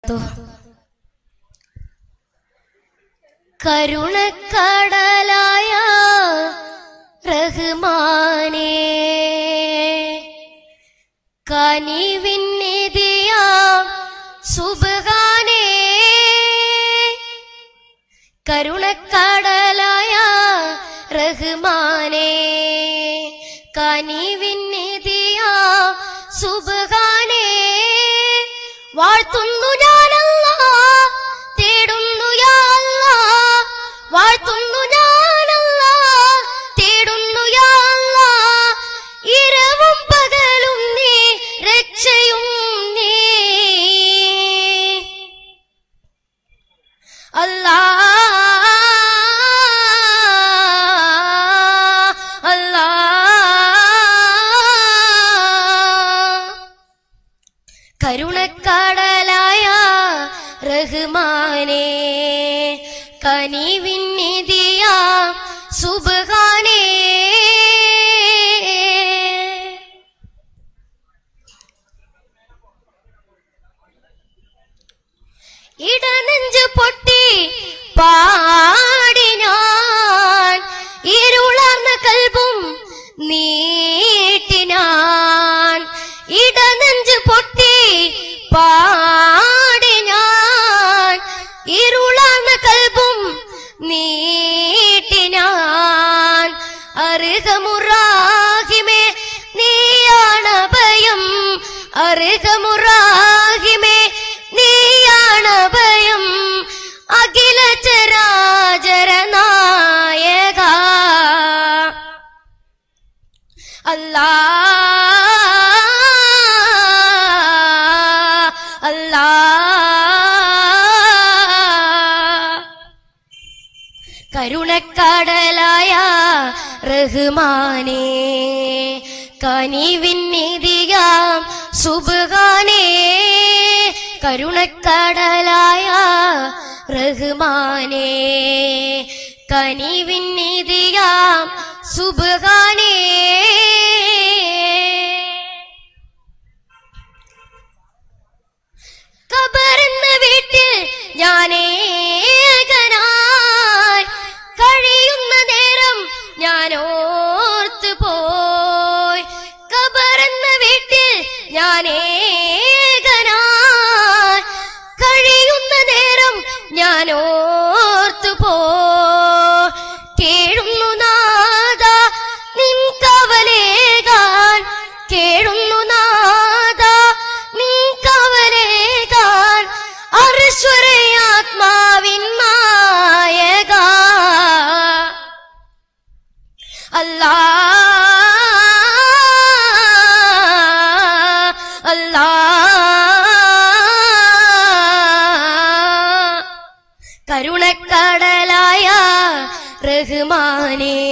وبركاته കരുണക്കടലായ റഹ്മാനേ കനിവിന്നിധിയാം സുബ്ഹാനേ കരുണക്കടലായ റഹ്മാനേ കനിവിന്നിധിയാ സുബ്ഹാനേ വാഴ്ത്തുന്നു ഞാനല്ല തേടുന്നു യാ അല്ലാ വാഴ്ത്തുന്നു ഞാനല്ല തേടുന്നു യാ അല്ലാ ഇരവും പകലും നീ രക്ഷയും നീ അല്ലാ അല്ലാ കരുണക്കടലായ റഹ്മാനേ കനിവിന്നിധിയ സുബ്ഹാനേ ഇടനെഞ്ച് പൊട്ടി പാടി ഞാൻ ഇരുളർന്ന കൽബും നീട്ടിനാൻ ഇടനെഞ്ച് പൊട്ടി പാടി ഞാൻ ഇരുളർന്ന കൽബും നീട്ടിനാൻ അർഹമുറാഹിമേ നീയാണ് ഭയം അർഹമുറാഹിമേ നീയാണ് ഭയം അഖില ചരാചര നായക അല്ലാ അല്ലാ കരുണക്കടലായ റഹ്മാനേ കനിവിന്നിധിയാം സുബ്ഹാനേ കരുണക്കടലായ റഹ്മാനേ കനിവിന്നിധിയാം സുബ്ഹാനേ കബറെന്ന വീട്ടിൽ ഞാനേകനായി കഴിയുന്ന നേരം ഞാൻ ഓർത്തു പോയി കബറെന്ന വീട്ടിൽ ഞാനേകനായി കഴിയുന്ന നേരം ഞാൻ ഓർത്തു പോയി കേഴുന്നു നാദ നിൻ കവലേകാൻ കേഴുന്നു നാദ നിൻ കവലേകാൻ അർശ്വരയാത്മാവിൻ നായക അല്ലാ അല്ലാ കരുണക്കടലായ റഹ്മാനേ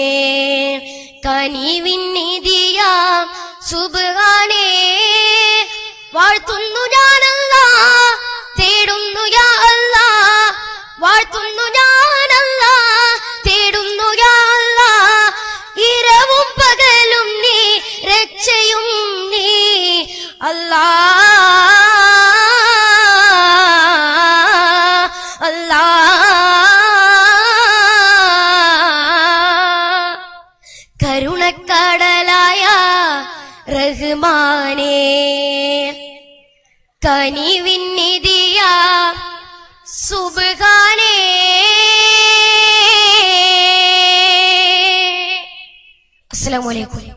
കനിവിന്നിധിയ സുബ്ഹാനേ വാഴ്ത്തുന്നു ഞാനല്ല തേടുന്നു യാ അല്ലാ വാഴ്ത്തുന്നു ഞാനല്ല തേടുന്നു യാ അല്ലാ ഇരവും പകലും നീ രക്ഷയും നീ അല്ലാ അല്ലാ കരുണക്കടലായ റഹ്മാനേ കനിവിന്നിധിയ സുബ്ഹാനേ അസ്സലാമു അലൈക്കും